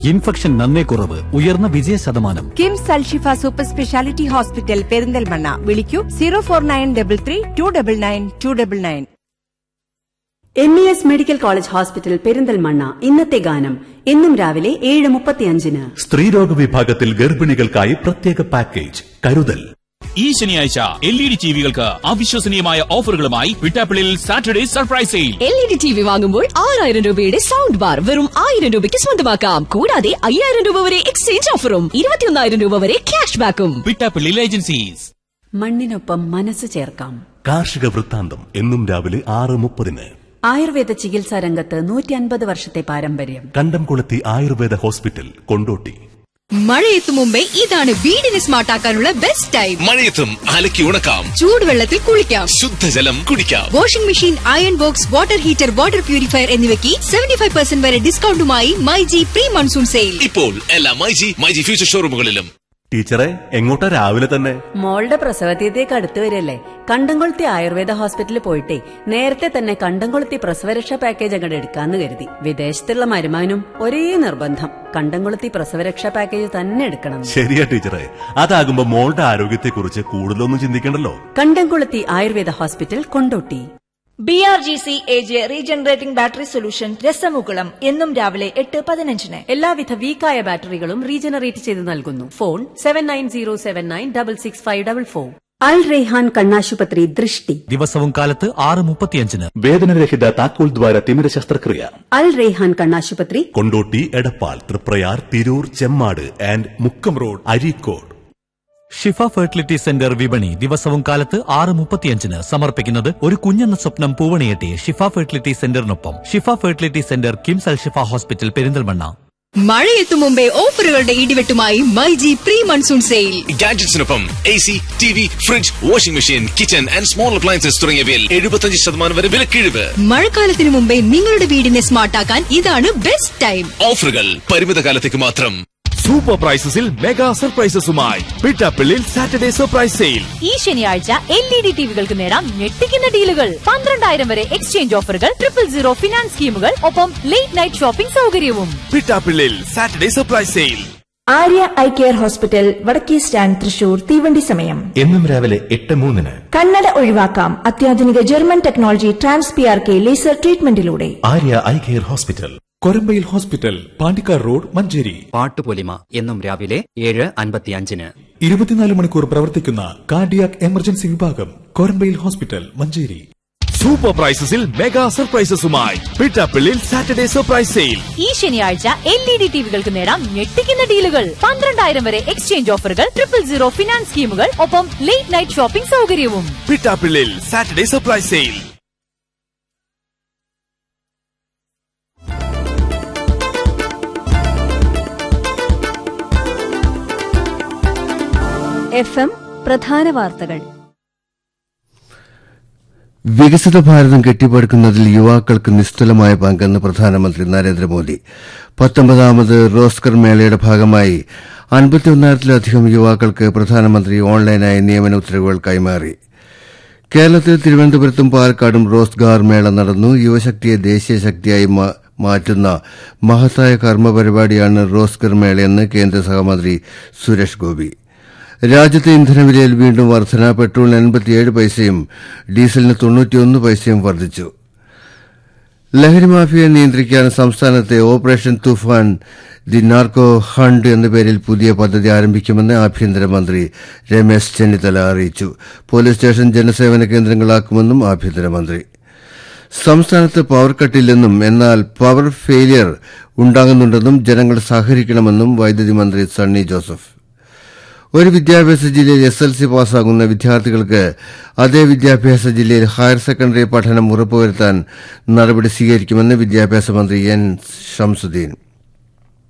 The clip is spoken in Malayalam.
ഇൻഫെക്ഷൻ നന്നേ കുറവ് ഉയർന്ന വിജയ ശതമാനം KIMS Al Shifa super speciality hospital Perinthalmanna വിളിക്കൂ zero four nine double three two double nine two double nine M E S medical college hospital Perinthalmanna ഇന്നത്തെ ഗാനം എന്നും രാവിലെ ഏഴ് മുപ്പത്തിയഞ്ചിന് സ്ത്രീരോഗ വിഭാഗത്തിൽ ഗർഭിണികൾക്കായി പ്രത്യേക പാക്കേജ് കരുതൽ ഈ ശനിയാഴ്ച എൽ ഇ ഡി ടിവികൾക്ക് അവിശ്വസനീയമായ ഓഫറുകളുമായി വിട്ടാപ്പിളിൽ Saturday surprise sale L E D T V വാങ്ങുമ്പോൾ ആറായിരം രൂപയുടെ സൗണ്ട് ബാർ വെറും ആയിരം രൂപയ്ക്ക് സ്വന്തമാക്കാം കൂടാതെ അയ്യായിരം രൂപ വരെ എക്സ്ചേഞ്ച് ഓഫറും ഇരുപത്തിയൊന്നായിരം രൂപ വരെ ക്യാഷ് ബാക്കും വിട്ടാപ്പിളിൽ ഏജൻസീസ് മണ്ണിനൊപ്പം മനസ്സ് ചേർക്കാം കാർഷിക വൃത്താന്തം എന്നും രാവിലെ ആറ് മുപ്പതിന് ആയുർവേദ ചികിത്സാ രംഗത്ത് നൂറ്റി അൻപത് വർഷത്തെ പാരമ്പര്യം കണ്ടംകുളത്തി ആയുർവേദ ഹോസ്പിറ്റൽ കൊണ്ടോട്ടി മഴയെത്തും മുമ്പേ ഇതാണ് വീടിനെ സ്മാർട്ട് ആക്കാനുള്ള ബെസ്റ്റ് ടൈം മഴയത്തും അലക്കി ഉണക്കാം ചൂടുവെള്ളത്തിൽ കുളിക്കാം ശുദ്ധജലം കുടിക്കാം washing machine iron box water heater water purifier എന്നിവയ്ക്ക് സെവന്റി ഫൈവ് പെർസെന്റ് വരെ ഡിസ്കൗണ്ടുമായി മൈജി പ്രീ മൺസൂൺ സെയിൽ ഇപ്പോൾ എല്ലാ മൈജി മൈജി ഫ്യൂച്ചർ ഷോറൂമുകളിലും ടീച്ചറെ എങ്ങോട്ടാ രാവിലെ തന്നെ മോളുടെ പ്രസവതീയതേക്ക് അടുത്ത് വരല്ലേ കണ്ടംകൊളുത്തി ആയുർവേദ ഹോസ്പിറ്റലിൽ പോയിട്ടേ നേരത്തെ തന്നെ കണ്ടംകൊളുത്തി പ്രസവരക്ഷാ പാക്കേജ് അങ്ങോട്ട് എടുക്കാന്ന് കരുതി വിദേശത്തുള്ള മരുമാനും ഒരേ നിർബന്ധം കണ്ടംകൊളുത്തി പ്രസവരക്ഷാ പാക്കേജ് തന്നെ എടുക്കണം ശരിയാ ടീച്ചറെ അതാകുമ്പോ മോളുടെ ആരോഗ്യത്തെക്കുറിച്ച് കൂടുതലൊന്നും ചിന്തിക്കണ്ടല്ലോ Kandamkoluthi Ayurveda hospital Kondotty B R G C A J regenerating battery solution Rasamukulam എന്നും രാവിലെ എട്ട് പതിനഞ്ചിന് എല്ലാവിധ വീക്കായ ബാറ്ററികളും റീജനറേറ്റ് ചെയ്ത് നൽകുന്നു phone seven nine zero seven nine double six five double four Al Raihan കണ്ണാശുപത്രി ദൃഷ്ടി ദിവസവും കാലത്ത് ആറ് മുപ്പത്തിയഞ്ചിന് വേദനരഹിത താക്കോൽ ദ്വാര തിമിര ശസ്ത്രക്രിയ അൽ റെയ്ഹാൻ കണ്ണാശുപത്രി Kondotty Edappal Triprayar Tirur Chemmad and Mukkam road Areekode Shifa fertility centre വിപണി ദിവസവും കാലത്ത് ആറ് മുപ്പത്തിയഞ്ചിന് സമർപ്പിക്കുന്നത് ഒരു കുഞ്ഞെന്ന സ്വപ്നം പൂവണിയെട്ടി ഷിഫ ഫെർട്ടിലിറ്റി സെന്ററിനൊപ്പം Shifa fertility centre KIMS Al Shifa hospital Perinthalmanna മഴയെത്തും മുമ്പേ ഓഫറുകളുടെ ഇടിവെട്ടുമായി മൈജി പ്രീ മൺസൂൺ സെയിൽ ഗാഡ്ജറ്റ്സിനൊപ്പം A C T V fridge washing machine kitchen and small appliances തുടങ്ങിയവയിൽ എഴുപത്തഞ്ച് ശതമാനം വരെ വിലക്കിഴിവ് മഴക്കാലത്തിനു മുമ്പേ നിങ്ങളുടെ വീടിനെ സ്മാർട്ട് ആക്കാൻ ഇതാണ് ബെസ്റ്റ് ടൈം ഓഫറുകൾ പരിമിത കാലത്തേക്ക് മാത്രം സൂപ്പർ പ്രൈസസിൽ മെഗാ സർപ്രൈസസുമായി വിട്ടാപ്പിളിൽ സാറ്റർഡേ സർപ്രൈസ് സെയിൽ ഈ ശനിയാഴ്ച എൽ ഇ ഡി ടിവികൾക്ക് നേടാം ഞെട്ടിക്കുന്ന ഡീലുകൾ പന്ത്രണ്ടായിരം വരെ എക്സ്ചേഞ്ച് ഓഫറുകൾ ട്രിപ്പിൾ സീറോ ഫിനാൻസ് സ്കീമുകൾ ഒപ്പം ലേറ്റ് നൈറ്റ് ഷോപ്പിംഗ് സൗകര്യവും വിട്ടാപ്പിളിൽ Saturday surprise sale Arya eye care hospital വടക്കേ സ്റ്റാൻഡ് തൃശൂർ തീവണ്ടി സമയം എന്നും രാവിലെ എട്ട് മൂന്നിന് കണ്ണട ഒഴിവാക്കാം അത്യാധുനിക German technology trans P R K laser ട്രീറ്റ്മെന്റിലൂടെ Arya eye care hospital Korambayil hospital Pandikkad road Manjeri Pattupolima എന്നും രാവിലെ ഏഴ് അൻപത്തിയഞ്ചിന് ഇരുപത്തിനാല് മണിക്കൂർ പ്രവർത്തിക്കുന്ന കാർഡിയാക് എമർജൻസി വിഭാഗം കൊരമ്പയിൽ ഹോസ്പിറ്റൽ മഞ്ചേരി സൂപ്പർ പ്രൈസസിൽ മെഗാ സർപ്രൈസസുമായി വിട്ടാപ്പിളിൽ സാറ്റർഡേ സർപ്രൈസ് സെയിൽ ഈ ശനിയാഴ്ച എൽ ഇ ഡി ടിവികൾക്ക് നേടാം ഞെട്ടിക്കുന്ന ഡീലുകൾ പന്ത്രണ്ടായിരം വരെ എക്സ്ചേഞ്ച് ഓഫറുകൾ ട്രിപ്പിൾ സീറോ ഫിനാൻസ് സ്കീമുകൾ ഒപ്പം ലേറ്റ് നൈറ്റ് ഷോപ്പിംഗ് സൗകര്യവും വിട്ടാപ്പിളിൽ Saturday surprise sale F M പ്രധാന വാർത്തകൾ വികസിത ഭാരതം കെട്ടിപ്പടുക്കുന്നതിൽ യുവാക്കൾക്ക് നിസ്തുലമായ പങ്കെന്ന് പ്രധാനമന്ത്രി നരേന്ദ്രമോദി പത്തൊമ്പതാമത് റോസ്കർ മേളയുടെ ഭാഗമായി അൻപത്തിയൊന്നായിരത്തിലധികം യുവാക്കൾക്ക് പ്രധാനമന്ത്രി ഓൺലൈനായി നിയമന ഉത്തരവുകൾ കൈമാറി കേരളത്തിൽ തിരുവനന്തപുരത്തും പാലക്കാടും റോസ്ഗാർ മേള നടന്നു യുവശക്തിയെ ദേശീയ ശക്തിയായി മാ- മാറ്റുന്ന മഹത്തായ കർമ്മപരിപാടിയാണ് റോസ്ഗർ മേളയെന്ന് കേന്ദ്ര സഹമന്ത്രി സുരേഷ് ഗോപി രാജ്യത്തെ ഇന്ധനവിലയിൽ വീണ്ടും വർധന പെട്രോളിന് എൺപത്തിയേഴ് പൈസയും ഡീസലിന് തൊണ്ണൂറ്റിയൊന്ന് പൈസയും വർദ്ധിച്ചു ലഹരി മാഫിയെ നിയന്ത്രിക്കാൻ സംസ്ഥാനത്തെ operation Toofan the narco hunt എന്ന പേരിൽ പുതിയ പദ്ധതി ആരംഭിക്കുമെന്ന് ആഭ്യന്തരമന്ത്രി രമേശ് ചെന്നിത്തല അറിയിച്ചു പോലീസ് സ്റ്റേഷൻ ജനസേവന കേന്ദ്രങ്ങളാക്കുമെന്നും ആഭ്യന്തരമന്ത്രി സംസ്ഥാനത്ത് പവർ കട്ടില്ലെന്നും എന്നാൽ പവർ ഫെയിലിയർ ഉണ്ടാകുന്നുണ്ടെന്നും ജനങ്ങൾ സഹകരിക്കണമെന്നും വൈദ്യുതി മന്ത്രി സണ്ണി ജോസഫ് ഒരു വിദ്യാഭ്യാസ ജില്ലയിൽ എസ് എൽ സി പാസ്സാകുന്ന വിദ്യാർത്ഥികൾക്ക് അതേ വിദ്യാഭ്യാസ ജില്ലയിൽ ഹയർ സെക്കൻഡറി പഠനം ഉറപ്പുവരുത്താൻ നടപടി സ്വീകരിക്കുമെന്ന് വിദ്യാഭ്യാസ മന്ത്രി എൻ ഷംസുദ്ദീൻ